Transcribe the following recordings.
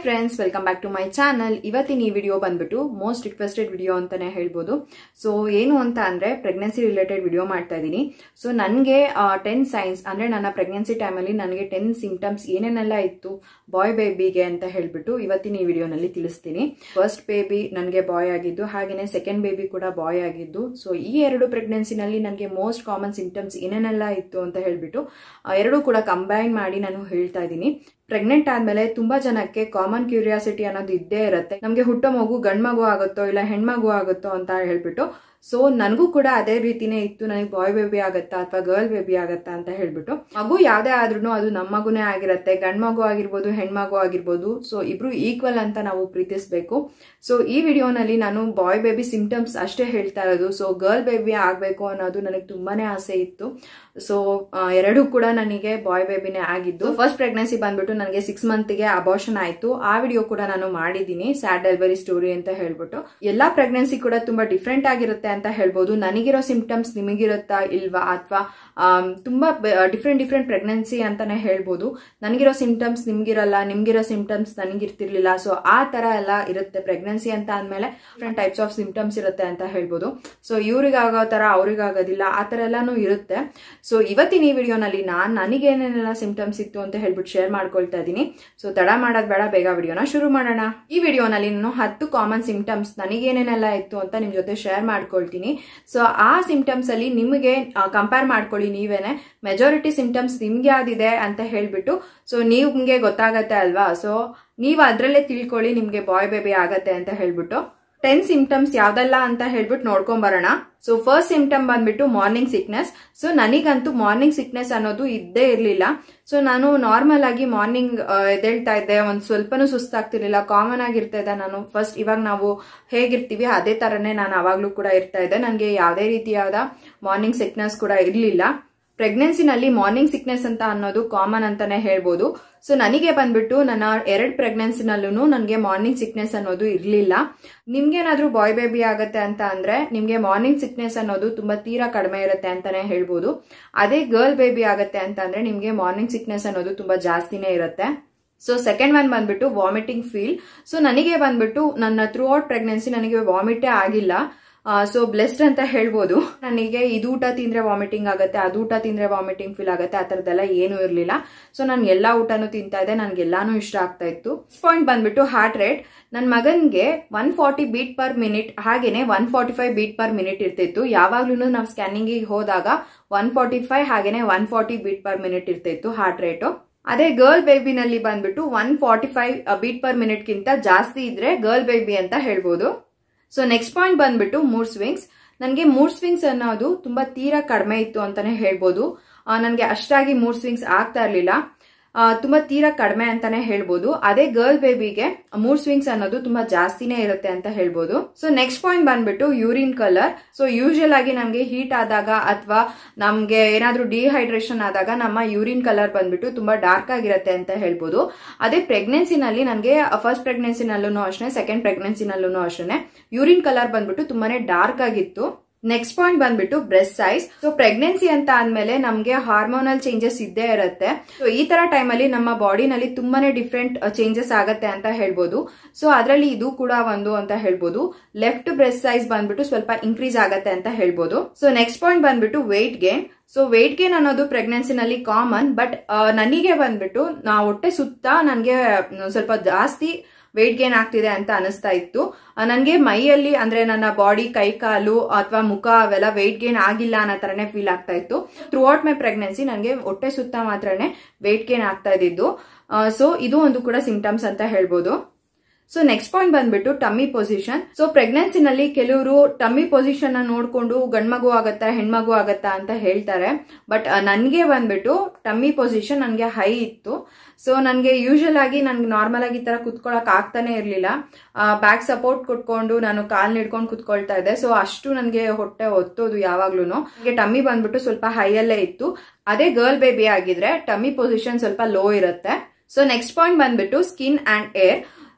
friends welcome back to my channel ಇವತ್ತಿನ ಈ video ಬಂದ್ಬಿಟ್ಟು ಮೋಸ್ಟ್ ರಿಕ್ವೆಸ್ಟೆಡ್ ವಿಡಿಯೋ ಅಂತಾನೆ ಹೇಳ್ಬೋದು ಸೊ ಏನು ಅಂತ ಅಂದ್ರೆ ಪ್ರೆಗ್ನೆನ್ಸಿ ರಿಲೇಟೆಡ್ ವಿಡಿಯೋ ಮಾಡ್ತಾ ಇದ್ದೀನಿ ಸೊ ನನಗೆ ಟೆನ್ ಸೈನ್ಸ್ ಅಂದ್ರೆ ನನ್ನ ಪ್ರೆಗ್ನೆನ್ಸಿ ಟೈಮಲ್ಲಿ ನನಗೆ ಟೆನ್ ಸಿಂಪ್ಟಮ್ಸ್ ಏನೇನೆಲ್ಲ ಇತ್ತು ಬಾಯ್ ಬೇಬಿಗೆ ಅಂತ ಹೇಳ್ಬಿಟ್ಟು ಇವತ್ತಿನ ಈ ವಿಡಿಯೋನಲ್ಲಿ ತಿಳಿಸ್ತೀನಿ ಫಸ್ಟ್ ಬೇಬಿ ನನಗೆ ಬಾಯ್ ಆಗಿದ್ದು ಹಾಗೆಯೇ ಸೆಕೆಂಡ್ ಬೇಬಿ ಕೂಡ ಬಾಯ್ ಆಗಿದ್ದು ಸೊ ಈ ಎರಡು ಪ್ರೆಗ್ನೆನ್ಸಿನಲ್ಲಿ ನನಗೆ ಮೋಸ್ಟ್ ಕಾಮನ್ ಸಿಂಪ್ಟಮ್ಸ್ ಏನೇನೆಲ್ಲ ಇತ್ತು ಅಂತ ಹೇಳ್ಬಿಟ್ಟು ಆ, ಎರಡೂ ಕೂಡ ಕಂಬೈನ್ ಮಾಡಿ ನಾನು ಹೇಳ್ತಾ ಇದ್ದೀನಿ ಪ್ರೆಗ್ನೆಂಟ್ ಆದ್ಮೇಲೆ ತುಂಬಾ ಜನಕ್ಕೆ ಕಾಮನ್ ಕ್ಯೂರಿಯಾಸಿಟಿ ಅನ್ನೋದು ಇದ್ದೇ ಇರುತ್ತೆ ನಮ್ಗೆ ಹುಟ್ಟೋ ಮಗು ಗಂಡ್ ಮಗು ಆಗುತ್ತೋ ಇಲ್ಲ ಹೆಣ್ಮಗು ಆಗುತ್ತೋ ಅಂತ ಹೇಳ್ಬಿಟ್ಟು ಸೊ ನನಗೂ ಕೂಡ ಅದೇ ರೀತಿನೇ ಇತ್ತು ನನಗೆ ಬಾಯ್ ಬೇಬಿ ಆಗತ್ತಾ ಅಥವಾ ಗರ್ಲ್ ಬೇಬಿ ಆಗತ್ತಾ ಅಂತ ಹೇಳ್ಬಿಟ್ಟು ಮಗು ಯಾವ್ದೇ ಆದ್ರೂ ಅದು ನಮ್ಮ ಮಗುನೇ ಆಗಿರತ್ತೆ ಗಂಡ್ ಮಗು ಆಗಿರ್ಬೋದು ಹೆಣ್ಮಗು ಆಗಿರ್ಬೋದು ಸೊ ಇಬ್ರು ಈಕ್ವಲ್ ಅಂತ ನಾವು ಪ್ರೀತಿಸ್ಬೇಕು ಸೊ ಈ ವಿಡಿಯೋನಲ್ಲಿ ನಾನು ಬಾಯ್ ಬೇಬಿ ಸಿಂಪ್ಟಮ್ಸ್ ಅಷ್ಟೇ ಹೇಳ್ತಾ ಇರೋದು ಸೊ ಗರ್ಲ್ ಬೇಬಿ ಆಗಬೇಕು ಅನ್ನೋದು ನನಗೆ ತುಂಬಾನೇ ಆಸೆ ಇತ್ತು ಸೊ ಎರಡೂ ಕೂಡ ನನಗೆ ಬಾಯ್ ಬೇಬಿನೇ ಆಗಿದ್ದು ಫಸ್ಟ್ ಪ್ರೆಗ್ನೆನ್ಸಿ ಬಂದ್ಬಿಟ್ಟು ನನಗೆ ಸಿಕ್ಸ್ ಮಂತ್ಗೆ ಅಬಾರ್ಷನ್ ಆಯ್ತು ಆ ವಿಡಿಯೋ ಕೂಡ ನಾನು ಮಾಡಿದ್ದೀನಿ ಸ್ಯಾಡ್ ಡೆಲಿವರಿ ಸ್ಟೋರಿ ಅಂತ ಹೇಳ್ಬಿಟ್ಟು ಎಲ್ಲಾ ಪ್ರೆಗ್ನೆನ್ಸಿ ಕೂಡ ತುಂಬಾ ಡಿಫ್ರೆಂಟ್ ಆಗಿರುತ್ತೆ ಅಂತ ಹೇಳ್ಬೋದು ನನಗಿರೋ ಸಿಂಪ್ಟಮ್ಸ್ ನಿಮಗಿರುತ್ತಾ ಇಲ್ವಾ ಅಥವಾ ತುಂಬಾ ಡಿಫ್ರೆಂಟ್ ಡಿಫ್ರೆಂಟ್ ಪ್ರೆಗ್ನೆನ್ಸಿ ಅಂತಾನೆ ಹೇಳ್ಬೋದು ನನಗಿರೋ ಸಿಂಪ್ಟಮ್ಸ್ ನಿಮ್ಗಿರಲ್ಲ ನಿಮ್ಗಿರೋ ಸಿಂಪ್ಟಮ್ಸ್ ನನಗಿರ್ತಿರ್ಲಿಲ್ಲ ಸೊ ಆ ತರ ಎಲ್ಲ ಇರುತ್ತೆ ಪ್ರೆಗ್ನೆನ್ಸಿ ಅಂತ ಅಂದ್ಮೇಲೆ ಡಿಫ್ರೆಂಟ್ ಟೈಪ್ಸ್ ಆಫ್ ಸಿಂಪ್ಟಮ್ಸ್ ಇರುತ್ತೆ ಅಂತ ಹೇಳ್ಬೋದು ಸೊ ಇವ್ರಿಗಾಗೋ ತರ ಅವ್ರಿಗಾಗೋದಿಲ್ಲ ಆ ತರ ಎಲ್ಲಾನು ಇರುತ್ತೆ ಸೊ ಇವತ್ತಿನ ಈ ವಿಡಿಯೋನಲ್ಲಿ ನಾನು ನನಗೇನೇನೆಲ್ಲ ಸಿಂಪ್ಟಮ್ಸ್ ಇತ್ತು ಅಂತ ಹೇಳ್ಬಿಟ್ಟು ಶೇರ್ ಮಾಡ್ಕೊಳ್ತಾ ಇದ್ದೀನಿ ಸೊ ತಡ ಮಾಡೋದ್ ಬೇಡ ಬೇಗ ವಿಡಿಯೋನ ಶುರು ಮಾಡೋಣ ಈ ವಿಡಿಯೋನಲ್ಲಿ ನಾನು ಹತ್ತು ಕಾಮನ್ ಸಿಂಪ್ಟಮ್ಸ್ ನನಗೇನೇನೆಲ್ಲ ಇತ್ತು ಅಂತ ನಿಮ್ ಜೊತೆ ಶೇರ್ ಮಾಡ್ಕೊಳ್ತೀನಿ ಸೊ ಆ ಸಿಂಪ್ಟಮ್ಸ್ ಅಲ್ಲಿ ನಿಮಗೆ ಕಂಪೇರ್ ಮಾಡ್ಕೊಳ್ಳಿ ನೀವೇನೆ ಮೆಜಾರಿಟಿ ಸಿಂಪ್ಟಮ್ಸ್ ನಿಮ್ಗೆ ಯಾವ್ದಿದೆ ಅಂತ ಹೇಳ್ಬಿಟ್ಟು ಸೊ ನಿಮ್ಗೆ ಗೊತ್ತಾಗತ್ತೆ ಅಲ್ವಾ ಸೊ ನೀವು ಅದ್ರಲ್ಲೇ ತಿಳ್ಕೊಳ್ಳಿ ನಿಮ್ಗೆ ಬಾಯ್ ಬೇಬಿ ಆಗತ್ತೆ ಅಂತ ಹೇಳ್ಬಿಟ್ಟು ಟೆನ್ ಸಿಂಪ್ಟಮ್ಸ್ ಯಾವ್ದಲ್ಲ ಅಂತ ಹೇಳ್ಬಿಟ್ಟು ನೋಡ್ಕೊಂಡ್ ಬರೋಣ ಸೊ ಫಸ್ಟ್ ಸಿಂಪ್ಟಮ್ ಬಂದ್ಬಿಟ್ಟು ಮಾರ್ನಿಂಗ್ ಸಿಕ್ನೆಸ್ ಸೊ ನನಗಂತೂ ಮಾರ್ನಿಂಗ್ ಸಿಕ್ನೆಸ್ ಅನ್ನೋದು ಇದ್ದೇ ಇರ್ಲಿಲ್ಲ ಸೊ ನಾನು ನಾರ್ಮಲ್ ಆಗಿ ಮಾರ್ನಿಂಗ್ ಎದ್ದೇಳ್ತಾ ಇದ್ದೆ ಒಂದ್ ಸ್ವಲ್ಪನೂ ಸುಸ್ತಾಗ್ತಿರ್ಲಿಲ್ಲ ಕಾಮನ್ ಆಗಿರ್ತಾ ಇದ್ದೆ ನಾನು ಫಸ್ಟ್ ಇವಾಗ ನಾವು ಹೇಗಿರ್ತೀವಿ ಅದೇ ತರನೇ ನಾನು ಅವಾಗ್ಲೂ ಕೂಡ ಇರ್ತಾ ಇದ್ದೆ ನನಗೆ ಯಾವುದೇ ರೀತಿಯಾದ ಮಾರ್ನಿಂಗ್ ಸಿಕ್ನೆಸ್ ಕೂಡ ಇರ್ಲಿಲ್ಲ ಪ್ರೆಗ್ನೆನ್ಸಿನಲ್ಲಿ ಮಾರ್ನಿಂಗ್ ಸಿಕ್ನೆಸ್ ಅಂತ ಅನ್ನೋದು ಕಾಮನ್ ಅಂತಾನೆ ಹೇಳ್ಬೋದು ಸೊ ನನಗೆ ಬಂದ್ಬಿಟ್ಟು ನನ್ನ ಎರಡ್ ಪ್ರೆಗ್ನೆನ್ಸಿನಲ್ಲೂ ನನಗೆ ಮಾರ್ನಿಂಗ್ ಸಿಕ್ನೆಸ್ ಅನ್ನೋದು ಇರಲಿಲ್ಲ ನಿಮ್ಗೇನಾದ್ರೂ ಬಾಯ್ ಬೇಬಿ ಆಗತ್ತೆ ಅಂತ ಅಂದ್ರೆ ನಿಮ್ಗೆ ಮಾರ್ನಿಂಗ್ ಸಿಕ್ನೆಸ್ ಅನ್ನೋದು ತುಂಬಾ ತೀರಾ ಕಡಿಮೆ ಇರುತ್ತೆ ಅಂತಾನೆ ಹೇಳ್ಬೋದು ಅದೇ ಗರ್ಲ್ ಬೇಬಿ ಆಗತ್ತೆ ಅಂತ ಅಂದ್ರೆ ನಿಮ್ಗೆ ಮಾರ್ನಿಂಗ್ ಸಿಕ್ನೆಸ್ ಅನ್ನೋದು ತುಂಬಾ ಜಾಸ್ತಿನೇ ಇರುತ್ತೆ ಸೊ ಸೆಕೆಂಡ್ ಒನ್ ಬಂದ್ಬಿಟ್ಟು ವಾಮಿಟಿಂಗ್ ಫೀಲ್ ಸೊ ನನಗೆ ಬಂದ್ಬಿಟ್ಟು ನನ್ನ ಥ್ರೂ ಔಟ್ ಪ್ರೆಗ್ನೆನ್ಸಿ ನನಗೆ ವಾಮಿಟೇ ಆಗಿಲ್ಲ ಸೊ ಬ್ಲೆಸ್ಡ್ ಅಂತ ಹೇಳ್ಬೋದು ನನಗೆ ಇದು ಊಟ ತಿಂದ್ರೆ ವಾಮಿಟಿಂಗ್ ಆಗುತ್ತೆ ಅದು ಊಟ ತಿಂದ್ರೆ ವಾಮಿಟಿಂಗ್ ಫೀಲ್ ಆಗುತ್ತೆ ಆ ಥರದ್ದೆಲ್ಲ ಏನೂ ಇರಲಿಲ್ಲ ಸೊ ನಾನು ಎಲ್ಲಾ ಊಟನೂ ತಿಂತಾ ಇದ್ದೆ ನನಗೆಲ್ಲಾನು ಇಷ್ಟ ಆಗ್ತಾ ಇತ್ತು ಪಾಯಿಂಟ್ ಬಂದ್ಬಿಟ್ಟು ಹಾರ್ಟ್ ರೇಟ್ ನನ್ನ ಮಗನ್ಗೆ one forty beat per minute ಹಾಗೇನೆ one forty five beat per minute ಇರ್ತಿತ್ತು ಯಾವಾಗ್ಲೂ ನಾವು ಸ್ಕ್ಯಾನಿಂಗಿಗೆ ಹೋದಾಗ ಒನ್ ಫಾರ್ಟಿ ಫೈವ್ ಹಾಗೇನೆ one forty beat per minute ಇರ್ತಿತ್ತು ಹಾರ್ಟ್ ರೇಟು ಅದೇ ಗರ್ಲ್ ಬೇಬಿನಲ್ಲಿ ಬಂದ್ಬಿಟ್ಟು one forty five beat per ಮಿನಿಟ್ಗಿಂತ ಜಾಸ್ತಿ ಇದ್ರೆ ಗರ್ಲ್ ಬೇಬಿ ಅಂತ ಹೇಳ್ಬೋದು ಸೊ ನೆಕ್ಸ್ಟ್ ಪಾಯಿಂಟ್ ಬಂದ್ಬಿಟ್ಟು ಮೂಡ್ ಸ್ವಿಂಗ್ಸ್ ನನಗೆ ಮೂಡ್ ಸ್ವಿಂಗ್ಸ್ ಅನ್ನೋದು ತುಂಬಾ ತೀರಾ ಕಡಿಮೆ ಇತ್ತು ಅಂತಾನೆ ಹೇಳ್ಬೋದು ನನಗೆ ಅಷ್ಟಾಗಿ ಮೂಡ್ ಸ್ವಿಂಗ್ಸ್ ಆಗ್ತಾ ಇರಲಿಲ್ಲ ತುಂಬಾ ತೀರಾ ಕಡಿಮೆ ಅಂತಾನೆ ಹೇಳ್ಬೋದು ಅದೇ ಗರ್ಲ್ ಬೇಬಿಗೆ ಮೂಡ್ ಸ್ವಿಂಗ್ಸ್ ಅನ್ನೋದು ತುಂಬಾ ಜಾಸ್ತಿನೇ ಇರುತ್ತೆ ಅಂತ ಹೇಳ್ಬೋದು ಸೊ ನೆಕ್ಸ್ಟ್ ಪಾಯಿಂಟ್ ಬಂದ್ಬಿಟ್ಟು ಯೂರಿನ್ ಕಲರ್ ಸೊ ಯೂಶುವಲ್ ಆಗಿ ನಮ್ಗೆ ಹೀಟ್ ಆದಾಗ ಅಥವಾ ನಮ್ಗೆ ಏನಾದ್ರೂ ಡಿಹೈಡ್ರೇಷನ್ ಆದಾಗ ನಮ್ಮ ಯೂರಿನ್ ಕಲರ್ ಬಂದ್ಬಿಟ್ಟು ತುಂಬಾ ಡಾರ್ಕ್ ಆಗಿರುತ್ತೆ ಅಂತ ಹೇಳ್ಬೋದು ಅದೇ ಪ್ರೆಗ್ನೆನ್ಸಿನಲ್ಲಿ ನನಗೆ ಫಸ್ಟ್ ಪ್ರೆಗ್ನೆನ್ಸಿನಲ್ಲೂ ಅಷ್ಟೇ ಸೆಕೆಂಡ್ ಪ್ರೆಗ್ನೆನ್ಸಿನಲ್ಲೂ ಅಷ್ಟೇ ಯೂರಿನ್ ಕಲರ್ ಬಂದ್ಬಿಟ್ಟು ತುಂಬಾನೇ ಡಾರ್ಕ್ ಆಗಿತ್ತು ನೆಕ್ಸ್ಟ್ ಪಾಯಿಂಟ್ ಬಂದ್ಬಿಟ್ಟು ಬ್ರೆಸ್ಟ್ ಸೈಜ್ ಸೊ ಪ್ರೆಗ್ನೆನ್ಸಿ ಅಂತ ಅಂದ್ಮೇಲೆ ನಮ್ಗೆ ಹಾರ್ಮೋನಲ್ ಚೇಂಜಸ್ ಇದ್ದೇ ಇರುತ್ತೆ ಸೊ ಈ ತರ ಟೈಮಲ್ಲಿ ನಮ್ಮ ಬಾಡಿನಲ್ಲಿ ತುಂಬಾನೇ ಡಿಫ್ರೆಂಟ್ ಚೇಂಜಸ್ ಆಗತ್ತೆ ಅಂತ ಹೇಳ್ಬೋದು ಸೊ ಅದರಲ್ಲಿ ಇದು ಕೂಡ ಒಂದು ಅಂತ ಹೇಳ್ಬೋದು ಲೆಫ್ಟ್ ಬ್ರೆಸ್ಟ್ ಸೈಜ್ ಬಂದ್ಬಿಟ್ಟು ಸ್ವಲ್ಪ ಇನ್ಕ್ರೀಸ್ ಆಗತ್ತೆ ಅಂತ ಹೇಳ್ಬೋದು ಸೊ ನೆಕ್ಸ್ಟ್ ಪಾಯಿಂಟ್ ಬಂದ್ಬಿಟ್ಟು weight gain so weight gain ಅನ್ನೋದು ಪ್ರೆಗ್ನೆನ್ಸಿನಲ್ಲಿ ಕಾಮನ್ ಬಟ್ ನನಗೆ ಬಂದ್ಬಿಟ್ಟು ನಾ ಹೊಟ್ಟೆ ಸುತ್ತ ನನಗೆ ಸ್ವಲ್ಪ ಜಾಸ್ತಿ ವೆಯ್ಟ್ ಗೇನ್ ಆಗ್ತಿದೆ ಅಂತ ಅನಿಸ್ತಾ ಇತ್ತು ನನಗೆ ಮೈಯಲ್ಲಿ ಅಂದ್ರೆ ನನ್ನ ಬಾಡಿ ಕೈ ಕಾಲು ಅಥವಾ ಮುಖ ಅವೆಲ್ಲ ವೆಯ್ಟ್ ಗೇನ್ ಆಗಿಲ್ಲ ಅನ್ನೋ ತರನೇ ಫೀಲ್ ಆಗ್ತಾ ಇತ್ತು ಥ್ರೂ ಔಟ್ ಮೈ ಪ್ರೆಗ್ನೆನ್ಸಿ ನನಗೆ ಹೊಟ್ಟೆ ಸುತ್ತ ಮಾತ್ರನೇ ವೆಯ್ಟ್ ಗೇನ್ ಆಗ್ತಾ ಇದ್ದಿದ್ದು ಸೊ ಇದು ಒಂದು ಕೂಡ ಸಿಂಪ್ಟಮ್ಸ್ ಅಂತ ಹೇಳ್ಬೋದು ಸೊ ನೆಕ್ಸ್ಟ್ ಪಾಯಿಂಟ್ ಬಂದ್ಬಿಟ್ಟು ಟಮ್ಮಿ ಪೊಸಿಷನ್ ಸೊ ಪ್ರೆಗ್ನೆನ್ಸಿನಲ್ಲಿ ಕೆಲವರು ಟಮ್ಮಿ ಪೊಸಿಷನ್ ನೋಡ್ಕೊಂಡು ಗಂಡ್ಮಗು ಆಗತ್ತಾ ಹೆಣ್ಮಗು ಆಗತ್ತಾ ಅಂತ ಹೇಳ್ತಾರೆ ಬಟ್ ನನಗೆ ಬಂದ್ಬಿಟ್ಟು ಟಮ್ಮಿ ಪೊಸಿಷನ್ ನನಗೆ ಹೈ ಇತ್ತು ಸೊ ನನಗೆ ಯೂಶಲ್ ಆಗಿ ನನ್ಗೆ ನಾರ್ಮಲ್ ಆಗಿ ಈ ತರ ಕುತ್ಕೊಳಕ್ ಆಗ್ತಾನೆ ಇರ್ಲಿಲ್ಲ ಬ್ಯಾಕ್ ಸಪೋರ್ಟ್ ಕೊಟ್ಕೊಂಡು ನಾನು ಕಾಲ್ ನಿಡ್ಕೊಂಡು ಕುತ್ಕೊಳ್ತಾ ಇದ್ದೆ ಸೊ ಅಷ್ಟು ನನಗೆ ಹೊಟ್ಟೆ ಒತ್ತೋದು ಯಾವಾಗ್ಲೂ ನನಗೆ ಟಮ್ಮಿ ಬಂದ್ಬಿಟ್ಟು ಸ್ವಲ್ಪ ಹೈಯಲ್ಲೇ ಇತ್ತು ಅದೇ ಗರ್ಲ್ ಬೇಬಿ ಆಗಿದ್ರೆ ಟಮ್ಮಿ ಪೊಸಿಷನ್ ಸ್ವಲ್ಪ ಲೋ ಇರುತ್ತೆ ಸೊ ನೆಕ್ಸ್ಟ್ ಪಾಯಿಂಟ್ ಬಂದ್ಬಿಟ್ಟು ಸ್ಕಿನ್ ಅಂಡ್ ಏರ್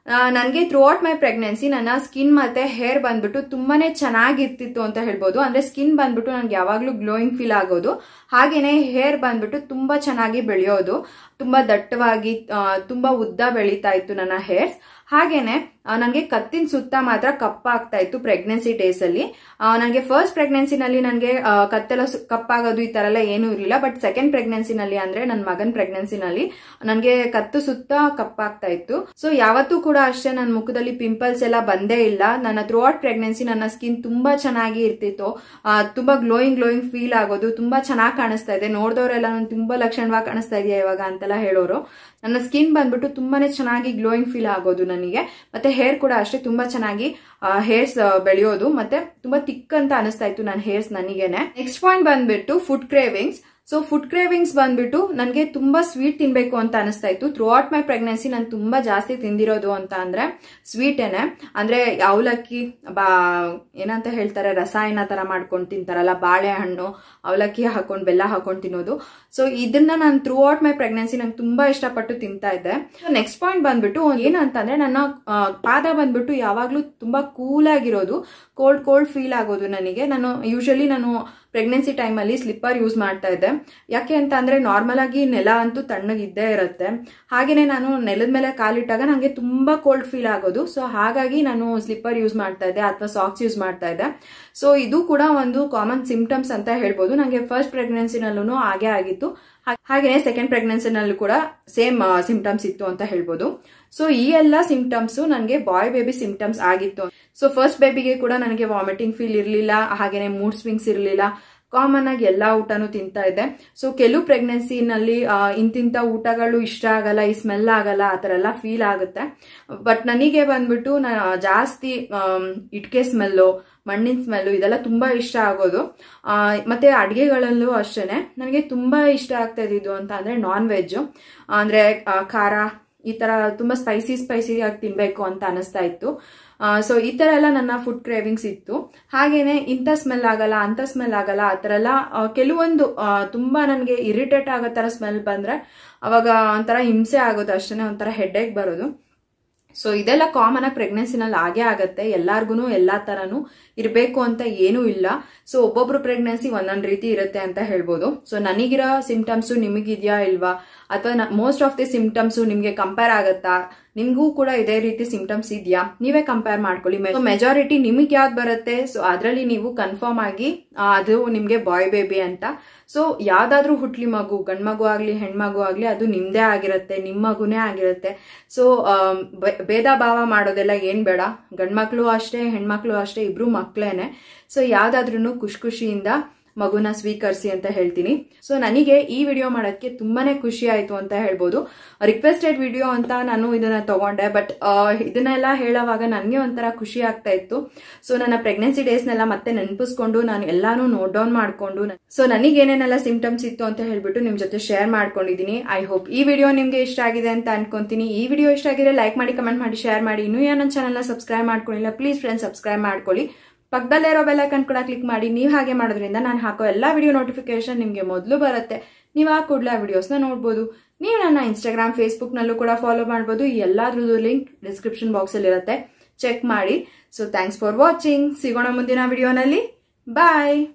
ನನಗೆ ಥ್ರೂ ಔಟ್ ಮೈ ಪ್ರೆಗ್ನೆನ್ಸಿ ನನ್ನ ಸ್ಕಿನ್ ಮತ್ತೆ ಹೇರ್ ಬಂದ್ಬಿಟ್ಟು ತುಂಬಾನೇ ಚೆನ್ನಾಗಿರ್ತಿತ್ತು ಅಂತ ಹೇಳ್ಬೋದು ಅಂದ್ರೆ ಸ್ಕಿನ್ ಬಂದ್ಬಿಟ್ಟು ನನಗೆ ಯಾವಾಗಲೂ ಗ್ಲೋಯಿಂಗ್ ಫೀಲ್ ಆಗೋದು ಹಾಗೇನೆ ಹೇರ್ ಬಂದ್ಬಿಟ್ಟು ತುಂಬಾ ಚೆನ್ನಾಗಿ ಬೆಳೆಯೋದು ತುಂಬಾ ದಟ್ಟವಾಗಿ ಆ, ತುಂಬಾ ಉದ್ದ ಬೆಳೀತಾ ಇತ್ತು ನನ್ನ ಹೇರ್ಸ್ ಹಾಗೇನೆ ನನಗೆ ಕತ್ತಿನ ಸುತ್ತ ಮಾತ್ರ ಕಪ್ಪಾಗ್ತಾ ಇತ್ತು ಪ್ರೆಗ್ನೆನ್ಸಿ ಡೇಸ್ ಅಲ್ಲಿ ನನಗೆ ಫಸ್ಟ್ ಪ್ರೆಗ್ನೆನ್ಸಿನಲ್ಲಿ ನನಗೆ ಕತ್ತೆಲ್ಲ ಸು- ಕಪ್ಪಾಗೋದು ಈ ತರ ಎಲ್ಲ ಏನೂ ಇರಲಿಲ್ಲ ಬಟ್ ಸೆಕೆಂಡ್ ಪ್ರೆಗ್ನೆನ್ಸಿನಲ್ಲಿ ಅಂದ್ರೆ ನನ್ನ ಮಗನ್ ಪ್ರೆಗ್ನೆನ್ಸಿನಲ್ಲಿ ನನಗೆ ಕತ್ತು ಸುತ್ತ ಕಪ್ಪಾಗ್ತಾ ಇತ್ತು ಸೊ ಯಾವತ್ತೂ ಕೂಡ ಅಷ್ಟೇ ನನ್ನ ಮುಖದಲ್ಲಿ ಪಿಂಪಲ್ಸ್ ಎಲ್ಲ ಬಂದೇ ಇಲ್ಲ ನನ್ನ ಥ್ರೂ ಔಟ್ ಪ್ರೆಗ್ನೆನ್ಸಿ ನನ್ನ ಸ್ಕಿನ್ ತುಂಬಾ ಚೆನ್ನಾಗಿ ಇರ್ತಿತ್ತು ಆ, ತುಂಬಾ ಗ್ಲೋಯಿಂಗ್ ಗ್ಲೋಯಿಂಗ್ ಫೀಲ್ ಆಗೋದು ತುಂಬಾ ಚೆನ್ನಾಗಿ ಕಾಣಿಸ್ತಾ ಇದೆ ನೋಡಿದವರೆಲ್ಲ ನಾನು ತುಂಬಾ ಲಕ್ಷಣವಾಗಿ ಕಾಣಿಸ್ತಾ ಇದೆಯಾ ಇವಾಗ ಅಂತೆಲ್ಲ ಹೇಳೋರು ನನ್ನ ಸ್ಕಿನ್ ಬಂದ್ಬಿಟ್ಟು ತುಂಬಾನೇ ಚೆನ್ನಾಗಿ ಗ್ಲೋಯಿಂಗ್ ಫೀಲ್ ಆಗೋದು ನನಗೆ ಮತ್ತೆ ಹೇರ್ ಕೂಡ ಅಷ್ಟೇ ತುಂಬಾ ಚೆನ್ನಾಗಿ ಹೇರ್ಸ್ ಬೆಳೆಯೋದು ಮತ್ತೆ ತುಂಬಾ ತಿಕ್ ಅಂತ ಅನಿಸ್ತಾ ಇತ್ತು ನನ್ನ ಹೇರ್ಸ್ ನನಗೇನೆ ನೆಕ್ಸ್ಟ್ ಪಾಯಿಂಟ್ ಬಂದ್ಬಿಟ್ಟು food cravings so food cravings ಬಂದ್ಬಿಟ್ಟು ನನಗೆ ತುಂಬಾ ಸ್ವೀಟ್ ತಿನ್ಬೇಕು ಅಂತ ಅನಿಸ್ತಾ ಇತ್ತು ಥ್ರೂ ಔಟ್ ಮೈ ಪ್ರೆಗ್ನೆನ್ಸಿ ನಾನು ತುಂಬಾ ಜಾಸ್ತಿ ತಿಂದಿರೋದು ಅಂತ ಅಂದ್ರೆ ಸ್ವೀಟೇನೆ ಅಂದ್ರೆ ಅವಲಕ್ಕಿ ಬಾ ಏನಂತ ಹೇಳ್ತಾರೆ ರಸಾಯನ ತರ ಮಾಡ್ಕೊಂಡು ತಿಂತಾರಲ್ಲ ಬಾಳೆಹಣ್ಣು ಅವಲಕ್ಕಿ ಹಾಕೊಂಡು ಬೆಲ್ಲ ಹಾಕೊಂಡು ತಿನ್ನೋದು ಸೊ ಇದನ್ನ ನಾನು ಥ್ರೂ ಔಟ್ ಮೈ ಪ್ರೆಗ್ನೆನ್ಸಿ ನಂಗೆ ತುಂಬಾ ಇಷ್ಟಪಟ್ಟು ತಿಂತಾ ಇದ್ದೆ ನೆಕ್ಸ್ಟ್ ಪಾಯಿಂಟ್ ಬಂದ್ಬಿಟ್ಟು ಏನಂತಂದ್ರೆ ನನ್ನ ಆ, ಪಾದ ಬಂದ್ಬಿಟ್ಟು ಯಾವಾಗ್ಲೂ ತುಂಬಾ ಕೂಲ್ ಆಗಿರೋದು ಕೋಲ್ಡ್ ಕೋಲ್ಡ್ ಫೀಲ್ ಆಗೋದು ನನಗೆ ನಾನು ಯೂಶಲಿ ನಾನು ಪ್ರೆಗ್ನೆನ್ಸಿ ಟೈಮಲ್ಲಿ ಸ್ಲಿಪ್ಪರ್ ಯೂಸ್ ಮಾಡ್ತಾ ಇದ್ದೆ ಯಾಕೆ ಅಂತ ಅಂದ್ರೆ ನಾರ್ಮಲ್ ಆಗಿ ನೆಲ ಅಂತೂ ತಣ್ಣಗಿದ್ದೇ ಇರುತ್ತೆ ಹಾಗೇನೆ ನಾನು ನೆಲದ ಮೇಲೆ ಕಾಲಿಟ್ಟಾಗ ನನಗೆ ತುಂಬಾ ಕೋಲ್ಡ್ ಫೀಲ್ ಆಗೋದು ಸೊ ಹಾಗಾಗಿ ನಾನು ಸ್ಲಿಪ್ಪರ್ ಯೂಸ್ ಮಾಡ್ತಾ ಇದ್ದೆ ಅಥವಾ ಸಾಕ್ಸ್ ಯೂಸ್ ಮಾಡ್ತಾ ಇದ್ದೆ ಸೊ ಇದು ಕೂಡ ಒಂದು ಕಾಮನ್ ಸಿಂಪ್ಟಮ್ಸ್ ಅಂತ ಹೇಳ್ಬೋದು ನನಗೆ ಫಸ್ಟ್ ಪ್ರೆಗ್ನೆನ್ಸಿನಲ್ಲೂ ಹಾಗೆ ಆಗಿತ್ತು ಹಾ- ಹಾಗೇನೆ ಸೆಕೆಂಡ್ ಪ್ರೆಗ್ನೆನ್ಸಿನಲ್ಲೂ ಕೂಡ ಸೇಮ್ ಸಿಂಪ್ಟಮ್ಸ್ ಇತ್ತು ಅಂತ ಹೇಳ್ಬೋದು ಸೊ ಈ ಎಲ್ಲ ಸಿಂಪ್ಟಮ್ಸ್ ನನಗೆ ಬಾಯ್ ಬೇಬಿ ಸಿಂಪ್ಟಮ್ಸ್ ಆಗಿತ್ತು ಸೊ ಫಸ್ಟ್ ಬೇಬಿಗೆ ಕೂಡ ನನಗೆ ವಾಮಿಟಿಂಗ್ ಫೀಲ್ ಇರಲಿಲ್ಲ ಹಾಗೇನೆ ಮೂಡ್ ಸ್ವಿಂಗ್ಸ್ ಇರಲಿಲ್ಲ ಕಾಮನ್ ಆಗಿ ಎಲ್ಲಾ ಊಟನೂ ತಿಂತಾ ಇದ್ದೆ ಸೊ ಕೆಲವು ಪ್ರೆಗ್ನೆನ್ಸಿನಲ್ಲಿ ಇಂತಿಂತ ಊಟಗಳು ಇಷ್ಟ ಆಗಲ್ಲ ಈ ಸ್ಮೆಲ್ ಆಗಲ್ಲ ಆ ಥರ ಎಲ್ಲ ಫೀಲ್ ಆಗುತ್ತೆ ಬಟ್ ನನಗೆ ಬಂದ್ಬಿಟ್ಟು ನಾ ಜಾಸ್ತಿ ಆಮ್, ಇಟ್ಕೆ ಸ್ಮೆಲ್ಲು ಮಣ್ಣಿನ ಸ್ಮೆಲ್ಲು ಇದೆಲ್ಲ ತುಂಬಾ ಇಷ್ಟ ಆಗೋದು ಆ, ಮತ್ತೆ ಅಡುಗೆಗಳಲ್ಲೂ ಅಷ್ಟೇನೆ ನನಗೆ ತುಂಬಾ ಇಷ್ಟ ಆಗ್ತಾ ಇದ್ದಿದ್ದು ಅಂತ ಅಂದ್ರೆ ನಾನ್ ವೆಜ್ ಅಂದ್ರೆ ಆ, ಖಾರ ಈ ತರ ತುಂಬಾ ಸ್ಪೈಸಿ ಸ್ಪೈಸಿ ಆಗಿ ತಿನ್ಬೇಕು ಅಂತ ಅನಿಸ್ತಾ ಇತ್ತು ಸೊ ಈ ತರ ಎಲ್ಲ ನನ್ನ ಫುಡ್ ಕ್ರೇವಿಂಗ್ಸ್ ಇತ್ತು ಹಾಗೇನೆ ಇಂಥ ಸ್ಮೆಲ್ ಆಗಲ್ಲ ಅಂತ ಸ್ಮೆಲ್ ಆಗಲ್ಲ ಆ ಥರ ಎಲ್ಲ ಆ, ಕೆಲವೊಂದು ಆ, ತುಂಬಾ ನನಗೆ ಇರಿಟೇಟ್ ಆಗೋ ಥರ ಸ್ಮೆಲ್ ಬಂದ್ರೆ ಅವಾಗ ಒಂಥರ ಹಿಂಸೆ ಆಗೋದು ಅಷ್ಟೇ ಒಂಥರ ಹೆಡ್ಏಕ್ ಬರೋದು ಸೊ ಇದೆಲ್ಲ ಕಾಮನ್ ಆಗಿ ಪ್ರೆಗ್ನೆನ್ಸಿನಲ್ಲಿ ಆಗೇ ಆಗತ್ತೆ ಎಲ್ಲಾರ್ಗು ಎಲ್ಲಾ ತರನು ಇರಬೇಕು ಅಂತ ಏನೂ ಇಲ್ಲ ಸೊ ಒಬ್ಬೊಬ್ರು ಪ್ರೆಗ್ನೆನ್ಸಿ ಒಂದೊಂದು ರೀತಿ ಇರುತ್ತೆ ಅಂತ ಹೇಳ್ಬೋದು ಸೊ ನನಗಿರೋ ಸಿಂಪ್ಟಮ್ಸ್ ನಿಮಗಿದ್ಯಾ ಇಲ್ವಾ ಅಥವಾ ಮೋಸ್ಟ್ ಆಫ್ ದಿ ಸಿಂಪ್ಟಮ್ಸ್ ನಿಮ್ಗೆ ಕಂಪೇರ್ ಆಗತ್ತಾ ನಿಮ್ಗೂ ಕೂಡ ಇದೇ ರೀತಿ ಸಿಂಪ್ಟಮ್ಸ್ ಇದೆಯಾ ನೀವೇ ಕಂಪೇರ್ ಮಾಡ್ಕೊಳ್ಳಿ ಮೆಜಾರಿಟಿ ನಿಮಗೆ ಯಾವ್ದು ಬರುತ್ತೆ ಸೊ ಅದರಲ್ಲಿ ನೀವು ಕನ್ಫರ್ಮ್ ಆಗಿ ಆ, ಅದು ನಿಮ್ಗೆ ಬಾಯ್ ಬೇಬಿ ಅಂತ ಸೊ ಯಾವ್ದಾದ್ರೂ ಹುಟ್ಲಿ ಮಗು ಗಂಡ್ ಮಗು ಆಗ್ಲಿ ಹೆಣ್ಮಗು ಆಗ್ಲಿ ಅದು ನಿಮ್ದೇ ಆಗಿರುತ್ತೆ ನಿಮ್ಮ ಮಗುನೇ ಆಗಿರುತ್ತೆ ಸೊ ಭೇದ ಭಾವ ಮಾಡೋದೆಲ್ಲ ಏನ್ ಬೇಡ ಗಂಡ್ಮಕ್ಳು ಅಷ್ಟೇ ಹೆಣ್ಮಕ್ಳು ಅಷ್ಟೇ ಇಬ್ರು ಮಕ್ಳೇನೆ ಸೊ ಯಾವ್ದಾದ್ರೂ ಖುಷಿ ಖುಷಿಯಿಂದ ಮಗುನ ಸ್ವೀಕರಿಸಿ ಅಂತ ಹೇಳ್ತೀನಿ ಸೊ ನನಗೆ ಈ ವಿಡಿಯೋ ಮಾಡೋಕ್ಕೆ ತುಂಬಾನೇ ಖುಷಿ ಆಯ್ತು ಅಂತ ಹೇಳ್ಬೋದು ರಿಕ್ವೆಸ್ಟೆಡ್ ವಿಡಿಯೋ ಅಂತ ನಾನು ಇದನ್ನ ತಗೊಂಡೆ ಬಟ್ ಇದನ್ನೆಲ್ಲ ಹೇಳೋವಾಗ ನನಗೆ ಒಂಥರ ಖುಷಿ ಆಗ್ತಾ ಇತ್ತು ಸೊ ನನ್ನ ಪ್ರೆಗ್ನೆನ್ಸಿ ಡೇಸ್ನೆಲ್ಲ ಮತ್ತೆ ನೆನಪಿಸ್ಕೊಂಡು ನಾನು ಎಲ್ಲಾನು ನೋಟ್ ಡೌನ್ ಮಾಡ್ಕೊಂಡು ಸೊ ನನಗೆ ಏನೇನೆಲ್ಲ ಸಿಂಪ್ಟಮ್ಸ್ ಇತ್ತು ಅಂತ ಹೇಳ್ಬಿಟ್ಟು ನಿಮ್ ಜೊತೆ ಶೇರ್ ಮಾಡ್ಕೊಂಡಿದ್ದೀನಿ ಐ ಹೋಪ್ ಈ ವಿಡಿಯೋ ನಿಮ್ಗೆ ಇಷ್ಟ ಆಗಿದೆ ಅಂತ ಅನ್ಕೊಂತೀನಿ ಈ ವಿಡಿಯೋ ಇಷ್ಟ ಆಗಿದ್ರೆ ಲೈಕ್ ಮಾಡಿ ಕಮೆಂಟ್ ಮಾಡಿ ಶೇರ್ ಮಾಡಿ ಇನ್ನೂ ಏನೋ ನನ್ನ ಚಾನಲ್ನ ಸಬ್ಸ್ಕ್ರೈಬ್ ಮಾಡ್ಕೊಂಡಿಲ್ಲ ಪ್ಲೀಸ್ ಫ್ರೆಂಡ್ಸ್ ಸಬ್ಸ್ಕ್ರೈಬ್ ಮಾಡ್ಕೊಳ್ಳಿ ಪಕ್ಕದಲ್ಲೇ ಇರೋ ಬೆಲ್ ಐಕನ್ ಕೂಡ ಕ್ಲಿಕ್ ಮಾಡಿ ನೀವು ಹಾಗೆ ಮಾಡೋದ್ರಿಂದ ನಾನು ಹಾಕೋ ಎಲ್ಲ ವಿಡಿಯೋ ನೋಟಿಫಿಕೇಶನ್ ನಿಮಗೆ ಮೊದಲು ಬರುತ್ತೆ ನೀವು ಆ ಕೂಡಲೇ ಆ ವಿಡಿಯೋಸ್ನ ನೋಡ್ಬೋದು ನೀವು ನನ್ನ ಇನ್ಸ್ಟಾಗ್ರಾಮ್ ಫೇಸ್ಬುಕ್ನಲ್ಲೂ ಕೂಡ ಫಾಲೋ ಮಾಡ್ಬೋದು ಈ ಎಲ್ಲಾದ್ರದ್ದು ಲಿಂಕ್ ಡಿಸ್ಕ್ರಿಪ್ಷನ್ ಬಾಕ್ಸಲ್ಲಿ ಇರುತ್ತೆ ಚೆಕ್ ಮಾಡಿ ಸೊ ಥ್ಯಾಂಕ್ಸ್ ಫಾರ್ ವಾಚಿಂಗ್ ಸಿಗೋಣ ಮುಂದಿನ ವಿಡಿಯೋನಲ್ಲಿ ಬಾಯ್